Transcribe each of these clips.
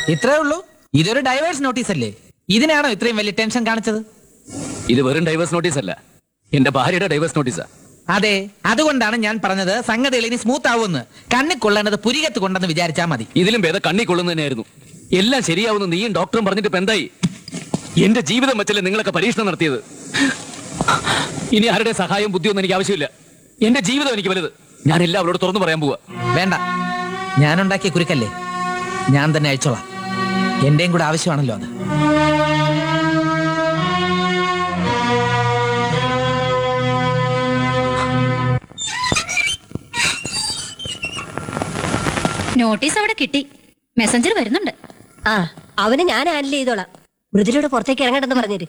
ഇത്രേ ഉള്ളൂ ഇതൊരു ഡൈവേഴ്സ് നോട്ടീസ് അല്ലേ ഇതിനാണോ ഇത്രയും വലിയ ടെൻഷൻ കാണിച്ചത് ഇത് വെറും ഡൈവേഴ്സ് നോട്ടീസ് അല്ല എന്റെ ഭാര്യയുടെ ഡൈവേഴ്സ് നോട്ടീസാ അതെ അതുകൊണ്ടാണ് ഞാൻ പറഞ്ഞത് സംഗതികൾ ഇനി സ്മൂത്ത് ആവുമെന്ന് കണ്ണിൽ കൊള്ളേണ്ടത് പുരികത്ത് കൊണ്ടെന്ന് വിചാരിച്ചാൽ മതി ഇതിലും ഭേദം കണ്ണി കൊള്ളുന്നതന്നെയായിരുന്നു എല്ലാം ശരിയാവുന്ന നീയും ഡോക്ടറും പറഞ്ഞിട്ട് ഇപ്പൊ എന്തായി എന്റെ ജീവിതം വെച്ചല്ലേ നിങ്ങളൊക്കെ പരീക്ഷണം നടത്തിയത് ഇനി ആരുടെ സഹായം ബുദ്ധിയൊന്നും എനിക്ക് ആവശ്യമില്ല എന്റെ ജീവിതം എനിക്ക് വലുത് ഞാൻ എല്ലാം അവരോട് തുറന്നു പറയാൻ പോവാ വേണ്ട ഞാനുണ്ടാക്കിയ കുരുക്കല്ലേ ഞാൻ തന്നെ അയച്ചോളാം എന്റെയും കൂടെ ആവശ്യമാണല്ലോ അത് നോട്ടീസ് അവിടെ കിട്ടി മെസ്സഞ്ചർ വരുന്നുണ്ട് ആ അവന് ഞാൻ ഹാൻഡിൽ ചെയ്തോളാം മൃദുലയുടെ പുറത്തേക്ക് ഇറങ്ങണ്ടെന്ന് പറഞ്ഞിട്ട്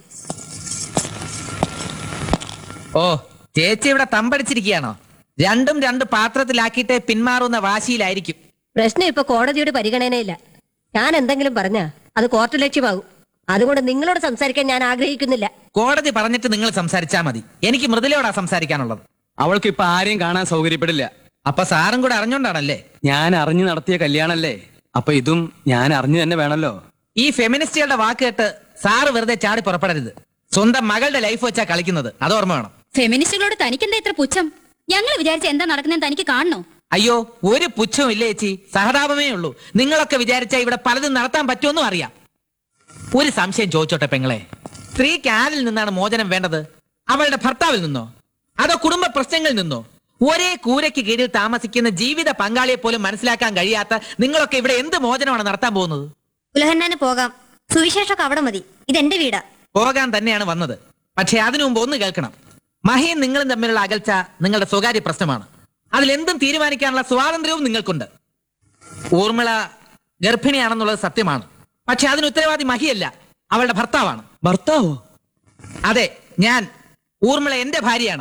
ഓ ചേച്ചി ഇവിടെ തമ്പടിച്ചിരിക്കുകയാണോ രണ്ടും രണ്ട് പാത്രത്തിലാക്കിയിട്ട് പിന്മാറുന്ന വാശിയിലായിരിക്കും പ്രശ്നം ഇപ്പൊ കോടതിയുടെ പരിഗണനയില്ല ഞാൻ എന്തെങ്കിലും പറഞ്ഞാ അത് കോർട്ട് ലക്ഷ്യമാകും അതുകൊണ്ട് നിങ്ങളോട് സംസാരിക്കാൻ ഞാൻ ആഗ്രഹിക്കുന്നില്ല കോടതി പറഞ്ഞിട്ട് നിങ്ങൾ സംസാരിച്ചാ മതി എനിക്ക് മൃദുലയോടാ സംസാരിക്കാനുള്ളത് അവൾക്ക് ഇപ്പൊ ആരെയും കാണാൻ സൗകര്യപ്പെടില്ല അപ്പൊ സാറും കൂടെ അറിഞ്ഞോണ്ടാണല്ലേ ഞാൻ അറിഞ്ഞു നടത്തിയ കല്യാണല്ലേ അപ്പൊ ഇതും ഞാൻ അറിഞ്ഞു തന്നെ വേണമല്ലോ ഈ ഫെമിനിസ്റ്റുകളുടെ വാക്ക് കേട്ട് സാറ് വെറുതെ ചാടി പുറപ്പെടരുത് സ്വന്തം മകളുടെ ലൈഫ് വെച്ചാ കളിക്കുന്നത് അത് ഓർമ്മ വേണം ഫെമിനിസ്റ്റുകളോട് തനിക്കെന്താ ഇത്ര പുച്ഛം ഞങ്ങൾ വിചാരിച്ച എന്താ നടക്കുന്നതെന്ന് തനിക്ക് കാണണോ അയ്യോ ഒരു പുച്ഛവും ഇല്ല ചേച്ചി സഹതാപമേ ഉള്ളൂ നിങ്ങളൊക്കെ വിചാരിച്ചാ ഇവിടെ പലതും നടത്താൻ പറ്റുമെന്നും അറിയാം ഒരു സംശയം ചോദിച്ചോട്ടെ പെങ്ങളെ സ്ത്രീക്ക് ആരിൽ നിന്നാണ് മോചനം വേണ്ടത് അവളുടെ ഭർത്താവിൽ നിന്നോ അതോ കുടുംബ പ്രശ്നങ്ങളിൽ നിന്നോ ഒരേ കൂരയ്ക്ക് കീഴിൽ താമസിക്കുന്ന ജീവിത പങ്കാളിയെ പോലും മനസ്സിലാക്കാൻ കഴിയാത്ത നിങ്ങളൊക്കെ ഇവിടെ എന്ത് മോചനമാണ് നടത്താൻ പോകുന്നത് ഉലഹന്നാന് പോകാം സുവിശേഷമൊക്കെ അവിടെ മതി ഇതെന്റെ വീടാ പോകാൻ തന്നെയാണ് വന്നത് പക്ഷെ അതിനു മുമ്പ് ഒന്ന് കേൾക്കണം മഹിയും നിങ്ങളും തമ്മിലുള്ള അകൽച്ച നിങ്ങളുടെ സ്വകാര്യ പ്രശ്നമാണ് അതിലെന്തും തീരുമാനിക്കാനുള്ള സ്വാതന്ത്ര്യവും നിങ്ങൾക്കുണ്ട് ഊർമിള ഗർഭിണിയാണെന്നുള്ളത് സത്യമാണ് പക്ഷെ അതിന് ഉത്തരവാദി മഹിയല്ല അവളുടെ ഭർത്താവാണ് ഭർത്താവോ അതെ ഞാൻ ഊർമിള എന്റെ ഭാര്യയാണ്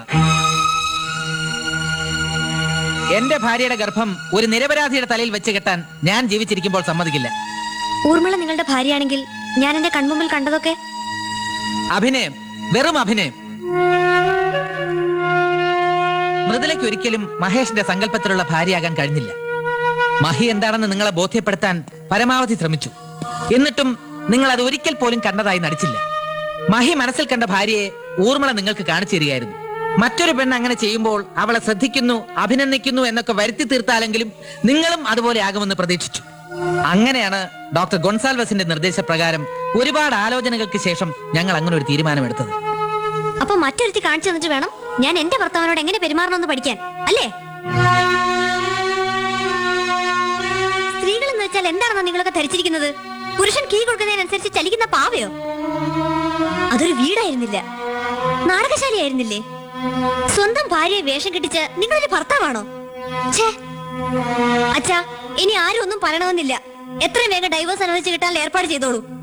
എന്റെ ഭാര്യയുടെ ഗർഭം ഒരു നിരപരാധിയുടെ തലയിൽ വെച്ച് കെട്ടാൻ ഞാൻ ജീവിച്ചിരിക്കുമ്പോൾ സമ്മതിക്കില്ല ഊർമിള നിങ്ങളുടെ ഭാര്യയാണെങ്കിൽ ഞാൻ എന്റെ കൺമുമ്പിൽ കണ്ടതൊക്കെ അഭിനയം വെറും അഭിനയം മൃദുലയ്ക്ക് ഒരിക്കലും മഹേഷിന്റെ സങ്കല്പത്തിലുള്ള ഭാര്യയാകാൻ കഴിഞ്ഞില്ല മഹി എന്താണെന്ന് നിങ്ങളെ ബോധ്യപ്പെടുത്താൻ പരമാവധി ശ്രമിച്ചു എന്നിട്ടും നിങ്ങൾ അത് ഒരിക്കൽ പോലും കണ്ടതായി നടിച്ചില്ല മഹി മനസ്സിൽ കണ്ട ഭാര്യയെ ഊർമിള നിങ്ങൾക്ക് കാണിച്ചു തരികയായിരുന്നു മറ്റൊരു പെണ്ണ് അങ്ങനെ ചെയ്യുമ്പോൾ അവളെ ശ്രദ്ധിക്കുന്നു അഭിനന്ദിക്കുന്നു എന്നൊക്കെ വരുത്തി തീർത്താലെങ്കിലും നിങ്ങളും അതുപോലെ ആകുമെന്ന് പ്രതീക്ഷിച്ചു അങ്ങനെയാണ് ഡോക്ടർ ഗൊൺസാൽവസിന്റെ നിർദ്ദേശപ്രകാരം ഒരുപാട് ആലോചനകൾക്ക് ശേഷം ഞങ്ങൾ അങ്ങനെ ഒരു തീരുമാനമെടുത്തത് അപ്പൊ മറ്റൊരുത്തി കാണിച്ചു തന്നിട്ട് വേണം ഞാൻ എന്റെ ഭർത്താവിനോട് എങ്ങനെ പെരുമാറണമെന്ന് പഠിക്കാൻ അല്ലേ സ്ത്രീകൾ എന്ന് വെച്ചാൽ എന്താണെന്ന് നിങ്ങളൊക്കെ ധരിച്ചിരിക്കുന്നത് പുരുഷൻ കീ കൊടുക്കുന്നതിനനുസരിച്ച് ചലിക്കുന്ന പാവയോ അതൊരു വീടായിരുന്നില്ല നാടകശാലയായിരുന്നില്ലേ സ്വന്തം ഭാര്യയെ വേഷം കെട്ടിച്ച് നിങ്ങളൊരു ഭർത്താവാണോ ഛേ അച്ഛാ ഇനി ആരും ഒന്നും പറയണമെന്നില്ല എത്രയും വേഗം ഡൈവേഴ്സ് അനുവദിച്ച് കിട്ടാൻ ഏർപ്പാട് ചെയ്തോളൂ